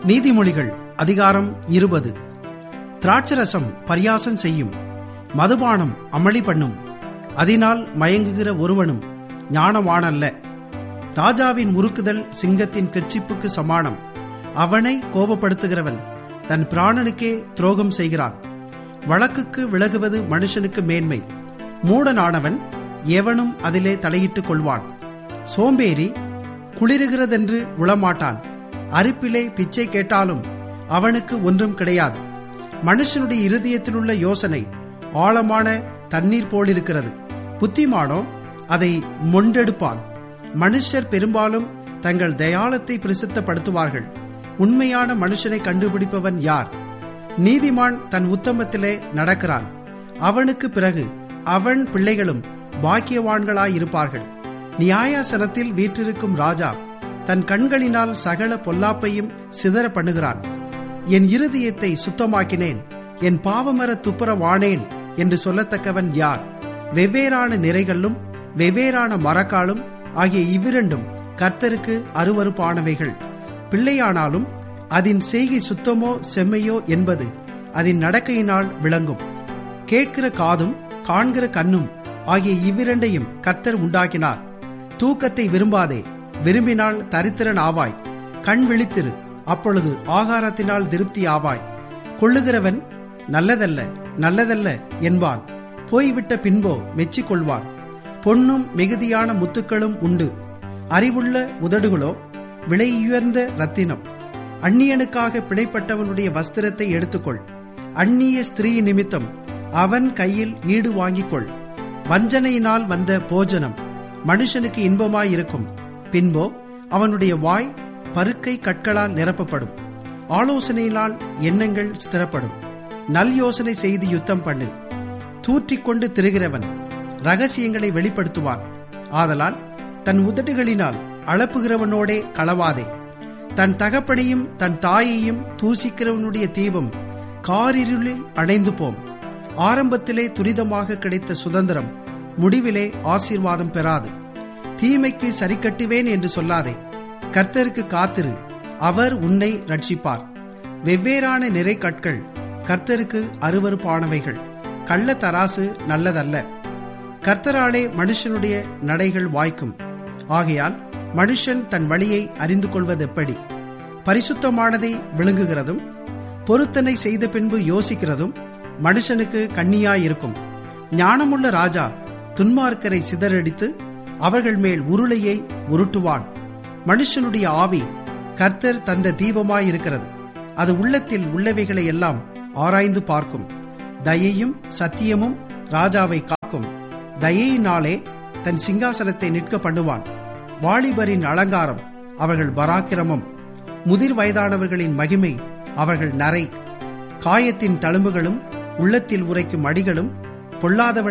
நீதிமொழிகள் அதிகாரம் இருபது திராட்சரசம் பரியாசம் செய்யும் மதுபானம் அமளி பண்ணும் அதனால் மயங்குகிற ஒருவனும் ஞானவானல்ல ராஜாவின் முறுக்குதல் சிங்கத்தின் கெர்ச்சிப்புக்கு சமானம் அவனை கோபப்படுத்துகிறவன் தன் பிராணனுக்கே துரோகம் செய்கிறான் வழக்குக்கு விலகுவது மனுஷனுக்கு மேன்மை மூடனானவன் எவனும் அதிலே தலையிட்டுக் கொள்வான் சோம்பேறி குளிருகிறதென்று உளமாட்டான் அரிப்பிலே பிச்சை கேட்டாலும் அவனுக்கு ஒன்றும் கிடையாது மனுஷனுடைய இருதயத்திலுள்ள யோசனை ஆழமான தண்ணீர் போலிருக்கிறது புத்திமானோ அதை மொண்டெடுப்பான் மனுஷர் பெரும்பாலும் தங்கள் தயாளத்தை பிரசித்தப்படுத்துவார்கள் உண்மையான மனுஷனை கண்டுபிடிப்பவன் யார் நீதிமான் தன் உத்தமத்திலே நடக்கிறான் அவனுக்கு பிறகு அவன் பிள்ளைகளும் பாக்கியவான்களாயிருப்பார்கள் நியாயாசனத்தில் வீற்றிருக்கும் ராஜா தன் கண்களினால் சகல பொல்லாப்பையும் சிதற பண்ணுகிறான் என் இருதயத்தை சுத்தமாக்கினேன் என் பாவமர துப்புரவானேன் என்று சொல்லத்தக்கவன் யார் வெவ்வேறான நிறைகளும் வெவ்வேறான மரக்காலும் ஆகிய இவ்விரண்டும் கர்த்தருக்கு அருவறுப்பானவைகள் பிள்ளையானாலும் அதன் செய்கை சுத்தமோ செம்மையோ என்பது அதன் நடக்கையினால் விளங்கும் கேட்கிற காதும் காண்கிற கண்ணும் ஆகிய இவ்விரண்டையும் கர்த்தர் உண்டாக்கினார் தூக்கத்தை விரும்பாதே விரும்பினால் தரித்திரன் ஆவாய் கண் விழித்திரு அப்பொழுது ஆகாரத்தினால் திருப்தி ஆவாய் கொள்ளுகிறவன் நல்லதல்ல நல்லதல்ல என்பான் போய்விட்ட பின்போ மெச்சிக்கொள்வான் பொன்னும் மிகுதியான முத்துக்களும் உண்டு அறிவுள்ள உதடுகளோ விலையுயர்ந்த ரத்தினம் அந்நியனுக்காக பிணைப்பட்டவனுடைய வஸ்திரத்தை எடுத்துக்கொள் அந்நிய ஸ்திரீ நிமித்தம் அவன் கையில் ஈடு வாங்கிக் வஞ்சனையினால் வந்த போஜனம் மனுஷனுக்கு இன்பமாயிருக்கும் பின்போ அவனுடைய வாய் பருக்கை கற்களால் நிரப்பப்படும் ஆலோசனையினால் எண்ணங்கள் ஸ்திரப்படும் நல் யோசனை செய்து யுத்தம் பண்ணு தூற்றிக்கொண்டு திரிகிறவன் ரகசியங்களை வெளிப்படுத்துவான் ஆதலால் தன் உதடுகளினால் அளப்புகிறவனோடே களவாதே தன் தகப்பனையும் தன் தாயையும் தூசிக்கிறவனுடைய தீபம் காரிருளில் அணைந்து போம் ஆரம்பத்திலே துரிதமாக கிடைத்த சுதந்திரம் முடிவிலே ஆசீர்வாதம் பெறாது தீமைக்கு சரி கட்டுவேன் என்று சொல்லாதே கர்த்தருக்கு காத்திரு அவர் உன்னை ரட்சிப்பார் வெவ்வேறான நிறை கற்கள் கர்த்தருக்கு அருவறுப்பானவைகள் கள்ள தராசு நல்லதல்ல கர்த்தராலே மனுஷனுடைய நடைகள் வாய்க்கும் ஆகையால் மனுஷன் தன் வழியை அறிந்து கொள்வதெப்படி பரிசுத்தமானதை விழுங்குகிறதும் பொருத்தனை செய்த பின்பு யோசிக்கிறதும் மனுஷனுக்கு கண்ணியாயிருக்கும் ஞானமுள்ள ராஜா துன்மார்க்கரை சிதறடித்து அவர்கள் மேல் உருளையை உருட்டுவான் மனுஷனுடைய ஆவி கர்த்தர் தந்த தீபமாயிருக்கிறது அது உள்ளத்தில் உள்ளவைகளை எல்லாம் ஆராய்ந்து பார்க்கும் தயையும் சத்தியமும் ராஜாவை காக்கும் தயையினாலே தன் சிங்காசனத்தை நிற்க பண்ணுவான் வாலிபரின் அலங்காரம் அவர்கள் பராக்கிரமம் முதிர் வயதானவர்களின் மகிமை அவர்கள் நரை காயத்தின் தழும்புகளும் உள்ளத்தில் உரைக்கும் அடிகளும் பொல்லாதவனை